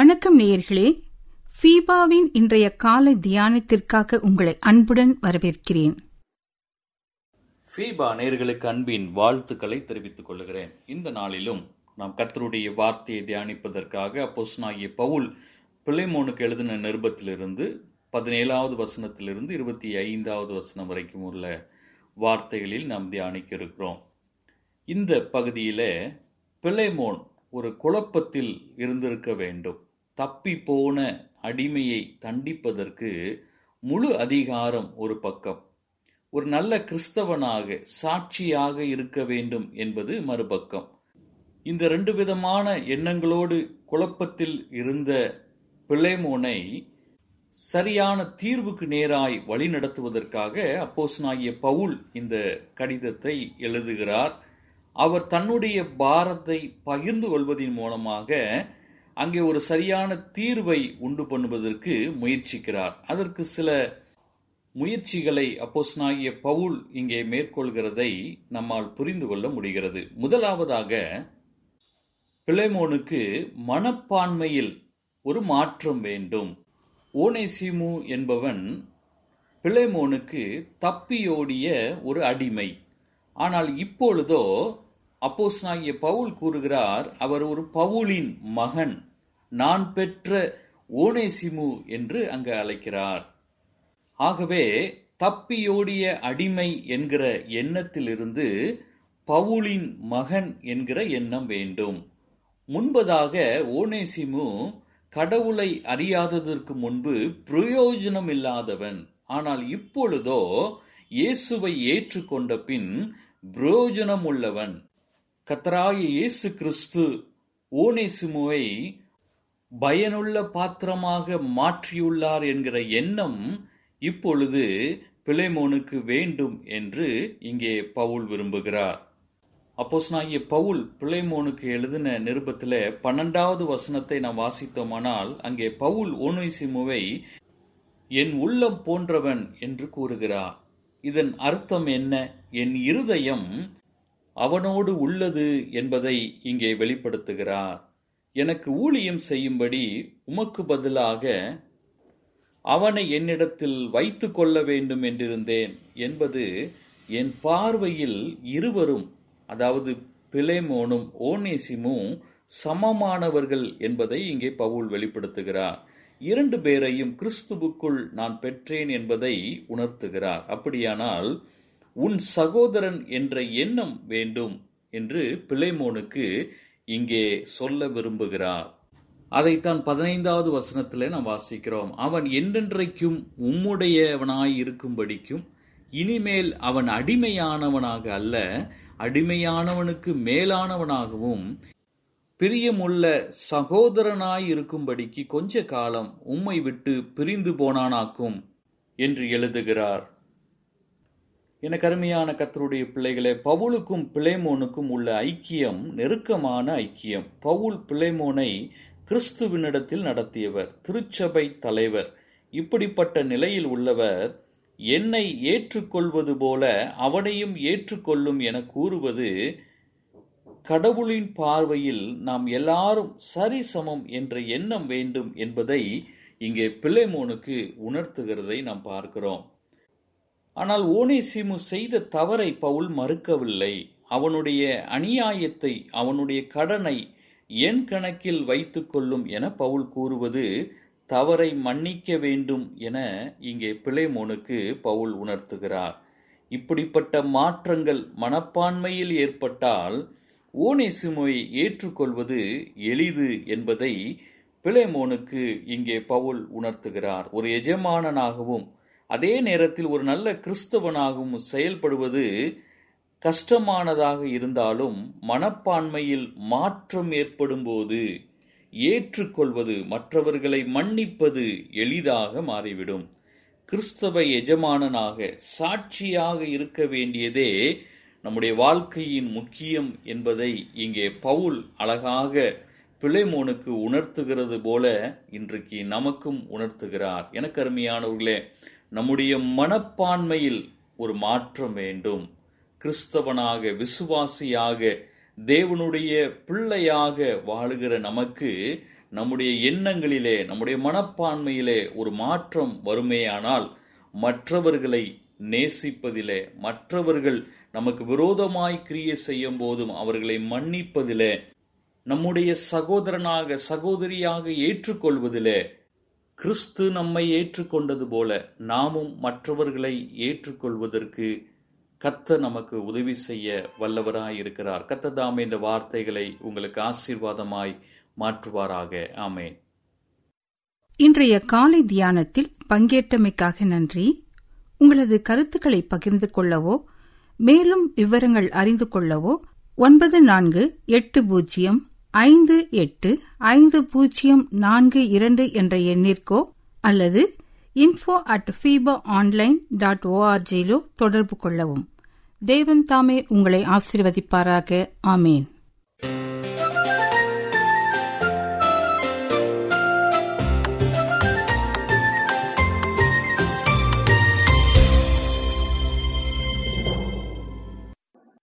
வணக்கம் நேயர்களே ஃபீபாவின் இன்றைய காலை தியானத்திற்காக உங்களை அன்புடன் வரவேற்கிறேன் ஃபீபா நேர்களுக்கு அன்பின் வாழ்த்துக்களை தெரிவித்துக் கொள்கிறேன் இந்த நாளிலும் நாம் கர்த்தருடைய வார்த்தையை தியானிப்பதற்காக அப்போஸ்தலனாகிய பவுல் பிள்ளைமோனுக்கு எழுதின நிருபத்திலிருந்து பதினேழாவது வசனத்திலிருந்து இருபத்தி ஐந்தாவது வசனம் வரைக்கும் உள்ள வார்த்தைகளில் நாம் தியானிக்க இருக்கிறோம் இந்த பகுதியில பிள்ளைமோன் ஒரு குழப்பத்தில் இருந்திருக்க வேண்டும் தப்பி போன அடிமையை தண்டிப்பதற்கு முழு அதிகாரம் ஒரு பக்கம் ஒரு நல்ல கிறிஸ்தவனாக சாட்சியாக இருக்க வேண்டும் என்பது மறுபக்கம் இந்த ரெண்டு விதமான எண்ணங்களோடு குழப்பத்தில் இருந்த பிள்ளைமோனை சரியான தீர்வுக்கு நேராய் வழிநடத்துவதற்காக அப்போஸ்தலனாகிய பவுல் இந்த கடிதத்தை எழுதுகிறார் அவர் தன்னுடைய பாரத்தை பகிர்ந்து கொள்வதன் மூலமாக அங்கே ஒரு சரியான தீர்வை உண்டு பண்ணுவதற்கு முயற்சிக்கிறார் அதற்கு சில முயற்சிகளை அப்போஸ்தலனாகிய பவுல் இங்கே மேற்கொள்கிறதை நம்மால் புரிந்து கொள்ள முடிகிறது முதலாவதாக பிளேமோனுக்கு மனப்பான்மையில் ஒரு மாற்றம் வேண்டும் ஓனேசிமு என்பவன் பிளேமோனுக்கு தப்பியோடிய ஒரு அடிமை ஆனால் இப்பொழுதோ அப்போஸ்தலனாகிய பவுல் கூறுகிறார் அவர் ஒரு பவுலின் மகன் நான் பெற்ற ஓனேசிமு என்று அங்கு அழைக்கிறார் ஆகவே தப்பியோடிய அடிமை என்கிற எண்ணத்திலிருந்து பவுலின் மகன் என்கிற எண்ணம் வேண்டும் முன்பதாக ஓனேசிமு கடவுளை அறியாததற்கு முன்பு பிரயோஜனம் இல்லாதவன் ஆனால் இப்பொழுதோ இயேசுவை ஏற்றுக்கொண்ட பின் பிரயோஜனம் உள்ளவன் கத்தராய இயேசு கிறிஸ்து ஓனேசிமுவை பயனுள்ள பாத்திரமாக மாற்றியுள்ளார் என்கிற எண்ணம் இப்பொழுது பிளேமோனுக்கு வேண்டும் என்று இங்கே பவுல் விரும்புகிறார் அப்போஸ்னாகிய பவுல் பிளேமோனுக்கு எழுதின நிருபத்தில் பன்னெண்டாவது வசனத்தை நாம் வாசித்தோமானால் அங்கே பவுல் ஓனேசிமுவை என் உள்ளம் போன்றவன் என்று கூறுகிறார் இதன் அர்த்தம் என்ன என் இருதயம் அவனோடு உள்ளது என்பதை இங்கே வெளிப்படுத்துகிறார் எனக்கு ஊழியம் செய்யும்படி உமக்கு பதிலாக அவனை என்னிடத்தில் வைத்து கொள்ள வேண்டும் என்றிருந்தேன் என்பது என் பார்வையில் இருவரும் அதாவது பிலேமோனும் ஓனேசிமும் சமமானவர்கள் என்பதை இங்கே பவுல் வெளிப்படுத்துகிறார் இரண்டு பேரையும் கிறிஸ்துவுக்குள் நான் பெற்றேன் என்பதை உணர்த்துகிறார் அப்படியானால் உன் சகோதரன் என்ற எண்ணம் வேண்டும் என்று பிளைமோனுக்கு இங்கே சொல்ல விரும்புகிறார் அதைத்தான் பதினைந்தாவது வசனத்தில் நாம் வாசிக்கிறோம் அவன் என்றென்றைக்கும் உம்முடையவனாய் இருக்கும்படிக்கும் இனிமேல் அவன் அடிமையானவனாக அல்ல அடிமையானவனுக்கு மேலானவனாகவும் பிரியமுள்ள சகோதரனாய் இருக்கும்படிக்கு கொஞ்ச காலம் உம்மை விட்டு பிரிந்து போனானாக்கும் என்று எழுதுகிறார் என கருமையான கத்தருடைய பிள்ளைகளே பவுலுக்கும் பிளேமோனுக்கும் உள்ள ஐக்கியம் நெருக்கமான ஐக்கியம் பவுல் பிளேமோனை கிறிஸ்துவினிடத்தில் நடத்தியவர் திருச்சபை தலைவர் இப்படிப்பட்ட நிலையில் உள்ளவர் என்னை ஏற்றுக்கொள்வது போல அவனையும் ஏற்றுக்கொள்ளும் என கூறுவது கடவுளின் பார்வையில் நாம் எல்லாரும் சரிசமம் என்ற எண்ணம் வேண்டும் என்பதை இங்கே பிள்ளைமோனுக்கு உணர்த்துகிறதை நாம் பார்க்கிறோம் ஆனால் ஓனேசிமு செய்த தவறை பவுல் மறுக்கவில்லை அவனுடைய அநியாயத்தை அவனுடைய கடனை என் கணக்கில் வைத்துக் கொள்ளும் என பவுல் கூறுவது தவறை மன்னிக்க வேண்டும் என இங்கே பிளேமோனுக்கு பவுல் உணர்த்துகிறார் இப்படிப்பட்ட மாற்றங்கள் மனப்பான்மையில் ஏற்பட்டால் ஓனேசிமுவை ஏற்றுக்கொள்வது எளிது என்பதை பிளேமோனுக்கு இங்கே பவுல் உணர்த்துகிறார் ஒரு எஜமானனாகவும் அதே நேரத்தில் ஒரு நல்ல கிறிஸ்தவனாகவும் செயல்படுவது கஷ்டமானதாக இருந்தாலும் மனப்பான்மையில் மாற்றம் ஏற்படும் போது ஏற்றுக்கொள்வது மற்றவர்களை மன்னிப்பது எளிதாக மாறிவிடும் கிறிஸ்தவ எஜமானனாக சாட்சியாக இருக்க வேண்டியதே நம்முடைய வாழ்க்கையின் முக்கியம் என்பதை இங்கே பவுல் அழகாக பிளைமோனுக்கு உணர்த்துகிறது போல இன்றைக்கு நமக்கும் உணர்த்துகிறார் எனக்கு அருமையானவர்களே நம்முடைய மனப்பான்மையில் ஒரு மாற்றம் வேண்டும் கிறிஸ்தவனாக விசுவாசியாக தேவனுடைய பிள்ளையாக வாழுகிற நமக்கு நம்முடைய எண்ணங்களிலே நம்முடைய மனப்பான்மையிலே ஒரு மாற்றம் வருமேயானால் மற்றவர்களை நேசிப்பதிலே மற்றவர்கள் நமக்கு விரோதமாய் கிரியை செய்யும் போதும் அவர்களை மன்னிப்பதிலே நம்முடைய சகோதரனாக சகோதரியாக ஏற்றுக்கொள்வதிலே கிறிஸ்து நம்மை ஏற்றுக்கொண்டது போல நாமும் மற்றவர்களை ஏற்றுக்கொள்வதற்கு கத்த நமக்கு உதவி செய்ய வல்லவராய் இருக்கிறார் கத்ததாமே இந்த வார்த்தைகளை உங்களுக்கு ஆசீர்வாதமாய் மாற்றுவாராக ஆமேன் இன்றைய காலை தியானத்தில் பங்கேற்றமைக்காக நன்றி உங்களது கருத்துக்களை பகிர்ந்து கொள்ளவோ மேலும் விவரங்கள் அறிந்து கொள்ளவோ ஒன்பது நான்கு எட்டு பூஜ்ஜியம் ஐந்து எட்டு ஐந்து பூஜ்ஜியம் நான்கு இரண்டு என்ற எண்ணிற்கோ அல்லது info at FIFA online dot ஓஆர்ஜியிலோ தொடர்பு கொள்ளவும் தேவன் தாமே உங்களை ஆசீர்வதிப்பாராக ஆமேன்